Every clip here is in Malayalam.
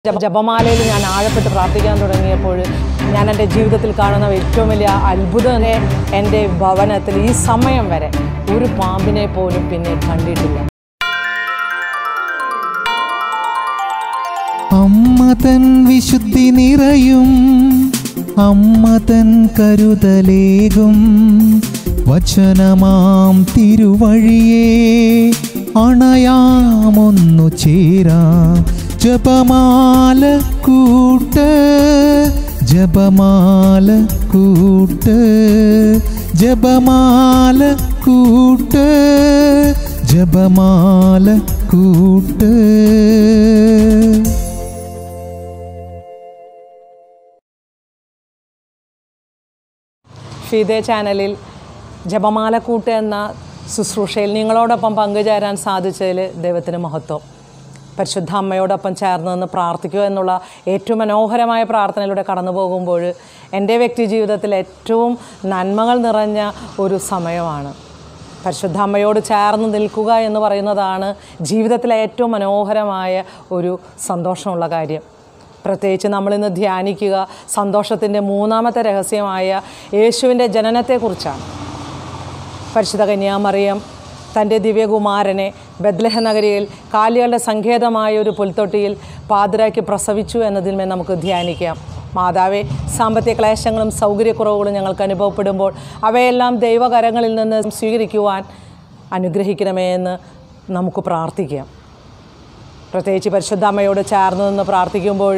ജപ- ജപമാലയിൽ ഞാൻ ആഴപ്പെട്ട് പ്രാർത്ഥിക്കാൻ തുടങ്ങിയപ്പോൾ ഞാൻ എൻ്റെ ജീവിതത്തിൽ കാണുന്ന ഏറ്റവും വലിയ അത്ഭുതനെ എൻ്റെ ഭവനത്തിൽ ഈ സമയം വരെ ഒരു പാമ്പിനെ പോലും പിന്നെ കണ്ടിട്ടില്ല അമ്മ തൻ വിശുദ്ധി നിറയും അമ്മ തൻ കരുതലേകും വചനമാം തിരുവഴിയേ അണയാമൊന്നു ചേരാം ജപമാല കൂട്ട് ജപമാല കൂട്ട് ജപമാല കൂട്ട് ജപമാല കൂട്ട് ഫിദെ ചാനലിൽ ജപമാലക്കൂട്ട് എന്ന ശുശ്രൂഷയിൽ നിങ്ങളോടൊപ്പം പങ്കുചേരാൻ സാധിച്ചതിൽ ദൈവത്തിന് മഹത്വം പരിശുദ്ധ അമ്മയോടൊപ്പം ചേർന്ന് നിന്ന് പ്രാർത്ഥിക്കുക എന്നുള്ള ഏറ്റവും മനോഹരമായ പ്രാർത്ഥനയിലൂടെ കടന്നു പോകുമ്പോൾ എൻ്റെ വ്യക്തി ജീവിതത്തിൽ ഏറ്റവും നന്മകൾ നിറഞ്ഞ ഒരു സമയമാണ് പരിശുദ്ധ അമ്മയോട് ചേർന്ന് നിൽക്കുക എന്ന് പറയുന്നതാണ് ജീവിതത്തിലെ ഏറ്റവും മനോഹരമായ ഒരു സന്തോഷമുള്ള കാര്യം പ്രത്യേകിച്ച് നമ്മളിന്ന് ധ്യാനിക്കുക സന്തോഷത്തിൻ്റെ മൂന്നാമത്തെ രഹസ്യമായ യേശുവിൻ്റെ ജനനത്തെക്കുറിച്ചാണ് പരിശുദ്ധ കന്യാമറിയം തൻ്റെ ദിവ്യകുമാരനെ ബദ്ലഹ നഗരിയിൽ കാലികളുടെ സങ്കേതമായ ഒരു പുൽത്തൊട്ടിയിൽ പാതിരാക്കി പ്രസവിച്ചു എന്നതിന്മേൽ നമുക്ക് ധ്യാനിക്കാം മാതാവെ സാമ്പത്തിക ക്ലേശങ്ങളും സൗകര്യക്കുറവുകളും ഞങ്ങൾക്ക് അനുഭവപ്പെടുമ്പോൾ അവയെല്ലാം ദൈവകരങ്ങളിൽ നിന്ന് സ്വീകരിക്കുവാൻ അനുഗ്രഹിക്കണമേ എന്ന് നമുക്ക് പ്രാർത്ഥിക്കാം പ്രത്യേകിച്ച് പരിശുദ്ധ അമ്മയോട് ചേർന്ന് നിന്ന് പ്രാർത്ഥിക്കുമ്പോൾ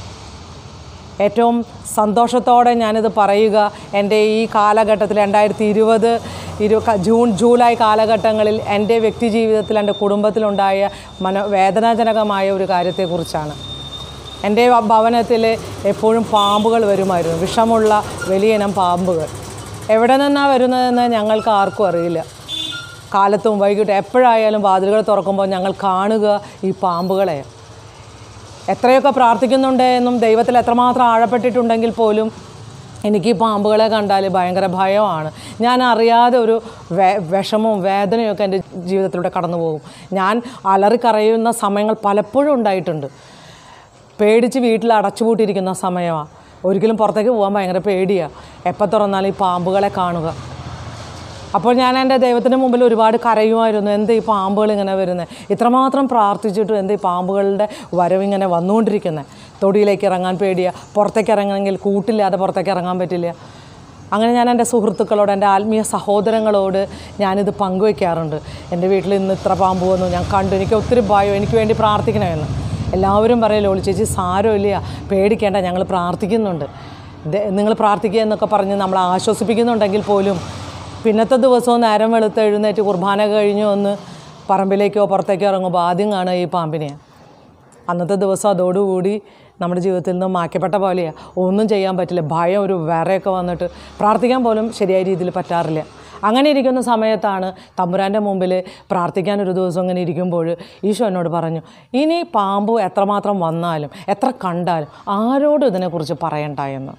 ഏറ്റവും സന്തോഷത്തോടെ ഞാനിത് പറയുക എൻ്റെ ഈ കാലഘട്ടത്തിൽ രണ്ടായിരത്തി ഇരുപത് ഇരു ക- ജൂൺ ജൂലൈ കാലഘട്ടങ്ങളിൽ എൻ്റെ വ്യക്തി ജീവിതത്തിൽ എൻ്റെ കുടുംബത്തിലുണ്ടായ മനോ വേദനാജനകമായ ഒരു കാര്യത്തെക്കുറിച്ചാണ് എൻ്റെ ഭ- ഭവനത്തിൽ എപ്പോഴും പാമ്പുകൾ വരുമായിരുന്നു വിഷമുള്ള വലിയ ഇനം പാമ്പുകൾ എവിടെ നിന്നാണ് വരുന്നതെന്ന് ഞങ്ങൾക്ക് ആർക്കും അറിയില്ല കാലത്തും വൈകിട്ട് എപ്പോഴായാലും വാതിലുകൾ തുറക്കുമ്പോൾ ഞങ്ങൾ കാണുക ഈ പാമ്പുകളെ എത്രയൊക്കെ പ്രാർത്ഥിക്കുന്നുണ്ട് എന്നും ദൈവത്തിൽ എത്രമാത്രം ആഴപ്പെട്ടിട്ടുണ്ടെങ്കിൽ പോലും എനിക്ക് ഈ പാമ്പുകളെ കണ്ടാൽ ഭയങ്കര ഭയമാണ് ഞാൻ അറിയാതെ ഒരു വേ വിഷമവും വേദനയൊക്കെ എൻ്റെ ജീവിതത്തിലൂടെ കടന്നു പോകും ഞാൻ അലറിക്കറയുന്ന സമയങ്ങൾ പലപ്പോഴും ഉണ്ടായിട്ടുണ്ട് പേടിച്ച് വീട്ടിൽ അടച്ചുപൂട്ടിയിരിക്കുന്ന സമയമാണ് ഒരിക്കലും പുറത്തേക്ക് പോകാൻ ഭയങ്കര പേടിയാണ് എപ്പോൾ തുറന്നാലും ഈ പാമ്പുകളെ കാണുക അപ്പോൾ ഞാൻ എൻ്റെ ദൈവത്തിന് മുമ്പിൽ ഒരുപാട് കരയുമായിരുന്നു എന്ത് ഈ പാമ്പുകൾ ഇങ്ങനെ വരുന്നത് ഇത്രമാത്രം പ്രാർത്ഥിച്ചിട്ടും എന്ത് ഈ പാമ്പുകളുടെ വരവ് ഇങ്ങനെ വന്നുകൊണ്ടിരിക്കുന്നത് തൊടിയിലേക്ക് ഇറങ്ങാൻ പേടിയാണ് പുറത്തേക്ക് ഇറങ്ങണമെങ്കിൽ കൂട്ടില്ലാതെ പുറത്തേക്ക് ഇറങ്ങാൻ പറ്റില്ല അങ്ങനെ ഞാൻ എൻ്റെ സുഹൃത്തുക്കളോട് എൻ്റെ ആത്മീയ സഹോദരങ്ങളോട് ഞാനിത് പങ്കുവയ്ക്കാറുണ്ട് എൻ്റെ വീട്ടിൽ ഇന്ന് ഇത്ര പാമ്പ് വന്നു ഞാൻ കണ്ടു എനിക്ക് ഒത്തിരി ഭയം എനിക്ക് വേണ്ടി പ്രാർത്ഥിക്കണമെന്ന് എല്ലാവരും പറയല്ലോ ഒളി ചേച്ചി സാരമില്ല പേടിക്കേണ്ട ഞങ്ങൾ പ്രാർത്ഥിക്കുന്നുണ്ട് നിങ്ങൾ പ്രാർത്ഥിക്കുക എന്നൊക്കെ പറഞ്ഞ് നമ്മളെ ആശ്വസിപ്പിക്കുന്നുണ്ടെങ്കിൽ പോലും പിന്നത്തെ ദിവസവും നേരം വെളുത്ത് എഴുന്നേറ്റ് കുർബാന കഴിഞ്ഞ് ഒന്ന് പറമ്പിലേക്കോ പുറത്തേക്കോ ഇറങ്ങുമ്പോൾ ആദ്യം കാണുക ഈ പാമ്പിനെ അന്നത്തെ ദിവസം അതോടുകൂടി നമ്മുടെ ജീവിതത്തിൽ നിന്ന് മാറ്റപ്പെട്ട പോലെയാണ് ഒന്നും ചെയ്യാൻ പറ്റില്ല ഭയം ഒരു വേറെയൊക്കെ വന്നിട്ട് പ്രാർത്ഥിക്കാൻ പോലും ശരിയായ രീതിയിൽ പറ്റാറില്ല അങ്ങനെ ഇരിക്കുന്ന സമയത്താണ് തമ്പുരാൻ്റെ മുമ്പിൽ പ്രാർത്ഥിക്കാൻ ഒരു ദിവസം ഇങ്ങനെ ഇരിക്കുമ്പോൾ ഈശോ എന്നോട് പറഞ്ഞു ഇനി പാമ്പ് എത്രമാത്രം വന്നാലും എത്ര കണ്ടാലും ആരോടും ഇതിനെക്കുറിച്ച് പറയണ്ട എന്ന്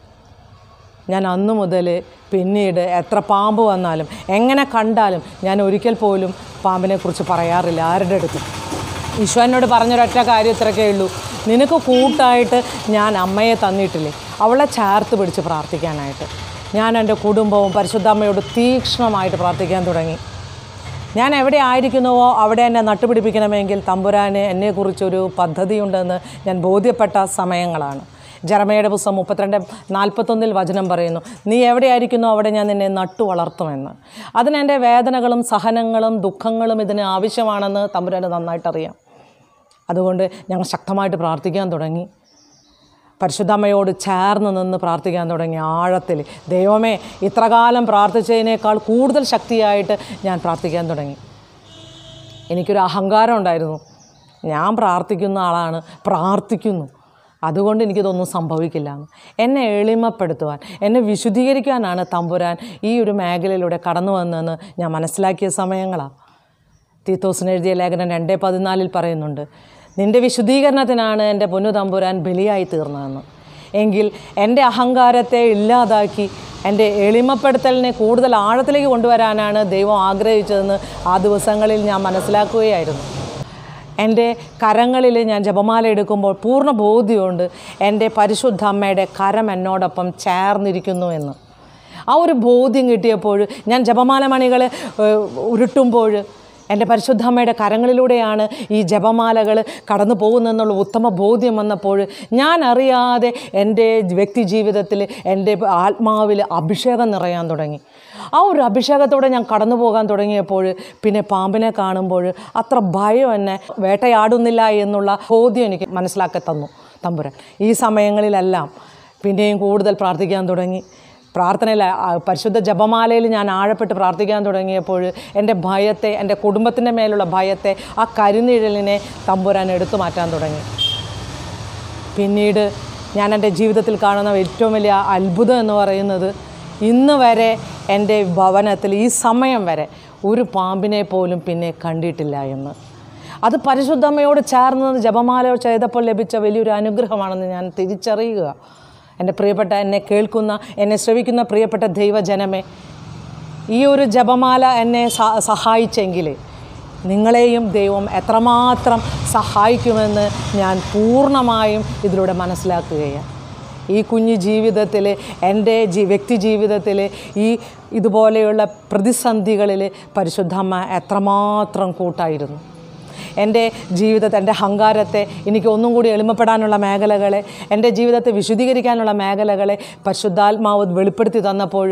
ഞാൻ അന്നു മുതൽ പിന്നീട് എത്ര പാമ്പ് വന്നാലും എങ്ങനെ കണ്ടാലും ഞാൻ ഒരിക്കൽ പോലും പാമ്പിനെക്കുറിച്ച് പറയാറില്ല ആരുടെ അടുത്തും ഈശോ എന്നോട് പറഞ്ഞൊരൊറ്റ കാര്യം ഇത്രയൊക്കെ ഉള്ളൂ നിനക്ക് കൂട്ടായിട്ട് ഞാൻ അമ്മയെ തന്നിട്ടില്ലേ അവളെ ചേർത്ത് പിടിച്ച് പ്രാർത്ഥിക്കാനായിട്ട് ഞാൻ എൻ്റെ കുടുംബവും പരിശുദ്ധാമ്മയോട് തീക്ഷ്ണമായിട്ട് പ്രാർത്ഥിക്കാൻ തുടങ്ങി ഞാൻ എവിടെ ആയിരിക്കുന്നുവോ അവിടെ എന്നെ നട്ടുപിടിപ്പിക്കണമെങ്കിൽ തമ്പുരാന് എന്നെക്കുറിച്ചൊരു പദ്ധതിയുണ്ടെന്ന് ഞാൻ ബോധ്യപ്പെട്ട സമയങ്ങളാണ് ജറമയുടെ പുസ്തകം മുപ്പത്തിരണ്ട് നാൽപ്പത്തൊന്നിൽ വചനം പറയുന്നു നീ എവിടെയായിരിക്കുന്നോ അവിടെ ഞാൻ നിന്നെ നട്ടു വളർത്തുമെന്ന് അതിന് എൻ്റെ വേദനകളും സഹനങ്ങളും ദുഃഖങ്ങളും ഇതിന് ആവശ്യമാണെന്ന് തമ്പുരാന് നന്നായിട്ടറിയാം അതുകൊണ്ട് ഞങ്ങൾ ശക്തമായിട്ട് പ്രാർത്ഥിക്കാൻ തുടങ്ങി പരിശുദ്ധമ്മയോട് ചേർന്ന് നിന്ന് പ്രാർത്ഥിക്കാൻ തുടങ്ങി ആഴത്തിൽ ദൈവമേ ഇത്രകാലം പ്രാർത്ഥിച്ചതിനേക്കാൾ കൂടുതൽ ശക്തിയായിട്ട് ഞാൻ പ്രാർത്ഥിക്കാൻ തുടങ്ങി എനിക്കൊരു അഹങ്കാരം ഉണ്ടായിരുന്നു ഞാൻ പ്രാർത്ഥിക്കുന്ന ആളാണ് പ്രാർത്ഥിക്കുന്നു അതുകൊണ്ട് എനിക്കിതൊന്നും സംഭവിക്കില്ല എന്ന് എന്നെ എളിമപ്പെടുത്തുവാൻ എന്നെ വിശുദ്ധീകരിക്കാനാണ് തമ്പുരാൻ ഈ ഒരു മേഖലയിലൂടെ കടന്നു വന്നതെന്ന് ഞാൻ മനസ്സിലാക്കിയ സമയങ്ങളാണ് തീത്തോസിന് എഴുതിയ ലേഖനം രണ്ടേ പതിനാലിൽ പറയുന്നുണ്ട് നിന്റെ വിശുദ്ധീകരണത്തിനാണ് എൻ്റെ പൊന്നു തമ്പുരാൻ ബലിയായി തീർന്നതെന്ന് എങ്കിൽ എൻ്റെ അഹങ്കാരത്തെ ഇല്ലാതാക്കി എൻ്റെ എളിമപ്പെടുത്തലിനെ കൂടുതൽ ആഴത്തിലേക്ക് കൊണ്ടുവരാനാണ് ദൈവം ആഗ്രഹിച്ചതെന്ന് ആ ദിവസങ്ങളിൽ ഞാൻ മനസ്സിലാക്കുകയായിരുന്നു എൻ്റെ കരങ്ങളിൽ ഞാൻ ജപമാല എടുക്കുമ്പോൾ പൂർണ്ണ ബോധ്യമുണ്ട് എൻ്റെ പരിശുദ്ധ അമ്മയുടെ കരം എന്നോടൊപ്പം ചേർന്നിരിക്കുന്നു എന്ന് ആ ഒരു ബോധ്യം കിട്ടിയപ്പോൾ ഞാൻ ജപമാല മണികൾ ഉരുട്ടുമ്പോൾ എൻ്റെ പരിശുദ്ധമ്മയുടെ കരങ്ങളിലൂടെയാണ് ഈ ജപമാലകൾ കടന്നു പോകുന്നതെന്നുള്ള ഉത്തമ ബോധ്യം വന്നപ്പോൾ ഞാൻ അറിയാതെ എൻ്റെ വ്യക്തി ജീവിതത്തിൽ എൻ്റെ ആത്മാവിൽ അഭിഷേകം നിറയാൻ തുടങ്ങി ആ ഒരു അഭിഷേകത്തോടെ ഞാൻ കടന്നു പോകാൻ തുടങ്ങിയപ്പോൾ പിന്നെ പാമ്പിനെ കാണുമ്പോൾ അത്ര ഭയം എന്നെ വേട്ടയാടുന്നില്ല എന്നുള്ള ബോധ്യം എനിക്ക് മനസ്സിലാക്കി തന്നു തമ്പുരാൻ ഈ സമയങ്ങളിലെല്ലാം പിന്നെയും കൂടുതൽ പ്രാർത്ഥിക്കാൻ തുടങ്ങി പ്രാർത്ഥനയിൽ ആ, പരിശുദ്ധ ജപമാലയിൽ ഞാൻ ആഴപ്പെട്ട് പ്രാർത്ഥിക്കാൻ തുടങ്ങിയപ്പോൾ എൻ്റെ ഭയത്തെ എൻ്റെ കുടുംബത്തിൻ്റെ മേലുള്ള ഭയത്തെ ആ കരിനിഴലിനെ തമ്പുരാൻ എടുത്തു മാറ്റാൻ തുടങ്ങി പിന്നീട് ഞാൻ എൻ്റെ ജീവിതത്തിൽ കാണുന്ന ഏറ്റവും വലിയ അത്ഭുതം എന്ന് പറയുന്നത് ഇന്ന് വരെ എൻ്റെ ഭവനത്തിൽ ഈ സമയം വരെ ഒരു പാമ്പിനെ പോലും പിന്നെ കണ്ടിട്ടില്ല എന്ന് അത് പരിശുദ്ധമ്മയോട് ചേർന്ന് ജപമാല ചെയ്തപ്പോൾ ലഭിച്ച വലിയൊരു അനുഗ്രഹമാണെന്ന് ഞാൻ തിരിച്ചറിയുക എൻ്റെ പ്രിയപ്പെട്ട എന്നെ കേൾക്കുന്ന എന്നെ ശ്രവിക്കുന്ന പ്രിയപ്പെട്ട ദൈവജനമേ ഈ ഒരു ജപമാല എന്നെ സ- സഹായിച്ചെങ്കിൽ നിങ്ങളെയും ദൈവം എത്രമാത്രം സഹായിക്കുമെന്ന് ഞാൻ പൂർണ്ണമായും ഇതിലൂടെ മനസ്സിലാക്കുകയാണ് ഈ കുഞ്ഞു ജീവിതത്തിൽ എൻ്റെ ജീ വ്യക്തി ജീവിതത്തിൽ ഈ ഇതുപോലെയുള്ള പ്രതിസന്ധികളിൽ പരിശുദ്ധമ്മ എത്രമാത്രം കൂട്ടായിരുന്നു എൻ്റെ ജീവിതത്തെ എൻ്റെ അഹങ്കാരത്തെ എനിക്ക് ഒന്നും കൂടി എളിമപ്പെടാനുള്ള മേഖലകളെ എൻ്റെ ജീവിതത്തെ വിശുദ്ധീകരിക്കാനുള്ള മേഖലകളെ പരിശുദ്ധാത്മാവ് വെളിപ്പെടുത്തി തന്നപ്പോൾ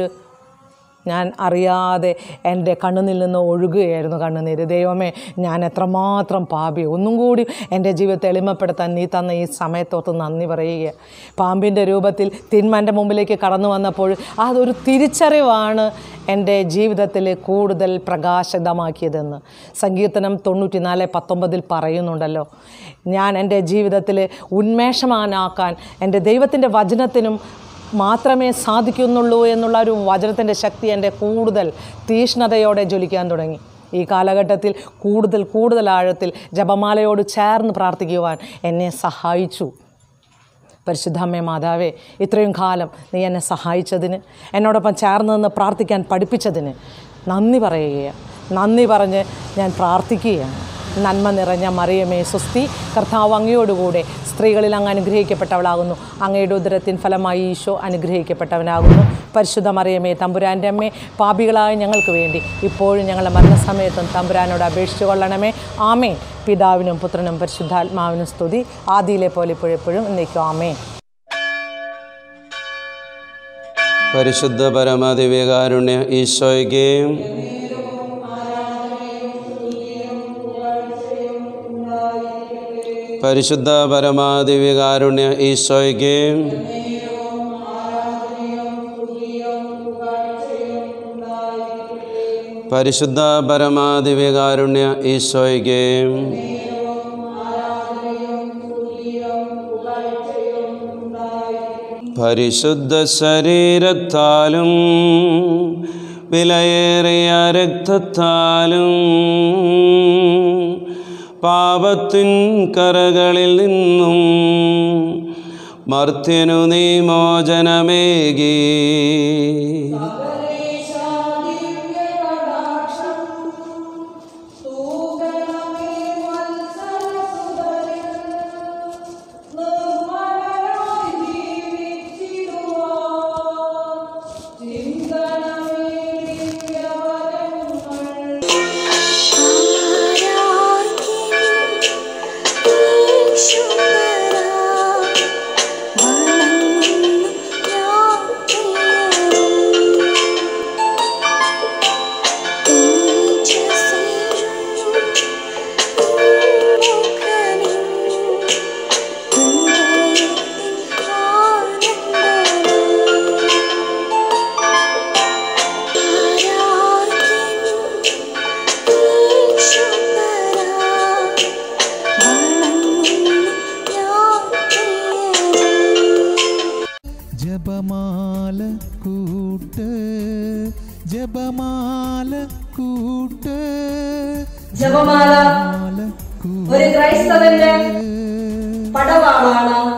ഞാൻ അറിയാതെ എൻ്റെ കണ്ണുനിൽ നിന്ന് ഒഴുകുകയായിരുന്നു കണ്ണുനീര് ദൈവമേ ഞാൻ എത്രമാത്രം പാപി ഒന്നും കൂടി എൻ്റെ ജീവിതത്തെ എളിമപ്പെടുത്താൻ നീ തന്ന ഈ സമയത്തോട്ട് നന്ദി പറയുക പാമ്പിൻ്റെ രൂപത്തിൽ തിന്മ എൻ്റെ മുമ്പിലേക്ക് കടന്നു വന്നപ്പോൾ അതൊരു തിരിച്ചറിവാണ് എൻ്റെ ജീവിതത്തിൽ കൂടുതൽ പ്രകാശിതമാക്കിയതെന്ന് സങ്കീർത്തനം തൊണ്ണൂറ്റിനാല് പത്തൊമ്പതിൽ പറയുന്നുണ്ടല്ലോ ഞാൻ എൻ്റെ ജീവിതത്തിൽ ഉന്മേഷമാനാക്കാൻ എൻ്റെ ദൈവത്തിൻ്റെ വചനത്തിനും മാത്രമേ സാധിക്കുന്നുള്ളൂ എന്നുള്ള ഒരു വചനത്തിൻ്റെ ശക്തി എൻ്റെ കൂടുതൽ തീഷ്ണതയോടെ ജ്വലിക്കാൻ തുടങ്ങി ഈ കാലഘട്ടത്തിൽ കൂടുതൽ കൂടുതൽ ആഴത്തിൽ ജപമാലയോട് ചേർന്ന് പ്രാർത്ഥിക്കുവാൻ എന്നെ സഹായിച്ചു പരിശുദ്ധമ്മേ മാതാവേ ഇത്രയും കാലം നീ എന്നെ സഹായിച്ചതിന് എന്നോടൊപ്പം ചേർന്ന് നിന്ന് പ്രാർത്ഥിക്കാൻ പഠിപ്പിച്ചതിന് നന്ദി പറയുകയാണ് നന്ദി പറഞ്ഞ് ഞാൻ പ്രാർത്ഥിക്കുകയാണ് നന്മ നിറഞ്ഞ മറിയമേ സുസ്തി കർത്താവ് അങ്ങയോടുകൂടെ സ്ത്രീകളിൽ അങ്ങ് അനുഗ്രഹിക്കപ്പെട്ടവളാകുന്നു അങ്ങയുടെ ഉദരത്തിൻ ഫലമായി ഈശോ അനുഗ്രഹിക്കപ്പെട്ടവനാകുന്നു പരിശുദ്ധ മറിയമേ തമ്പുരാൻ്റെ അമ്മേ പാപികളായ ഞങ്ങൾക്ക് വേണ്ടി ഇപ്പോഴും ഞങ്ങളുടെ മരണസമയത്തും തമ്പുരാനോട് അപേക്ഷിച്ചു കൊള്ളണമേ ആമേ പിതാവിനും പുത്രനും പരിശുദ്ധാത്മാവിനും സ്തുതി ആദിയിലെ പോലെ ഇപ്പോഴെപ്പോഴും എന്നേക്കും ആമേ പരിശുദ്ധ പരമദിവ്യകാരുണ്യ ഈശോയ്ക്ക് പരിശുദ്ധ പരമാദിവ്യകാരുണ്യ ഈശോയ്ക്ക് പരിശുദ്ധ പരമാദിവ്യകാരുണ്യ ഈശോയ്ക്ക് പരിശുദ്ധ ശരീരത്താലും വിലയേറിയ രക്തത്താലും പാപത്തിൻ കറകളിൽ നിന്നും മർത്യനു നീ മോചനമേകി ജപമാല കൂട്ട് ജപമാല കൂട്ട് ജപമാല മാല ഒരു ക്രൈസ്തവന്റെ പടവാളാണ്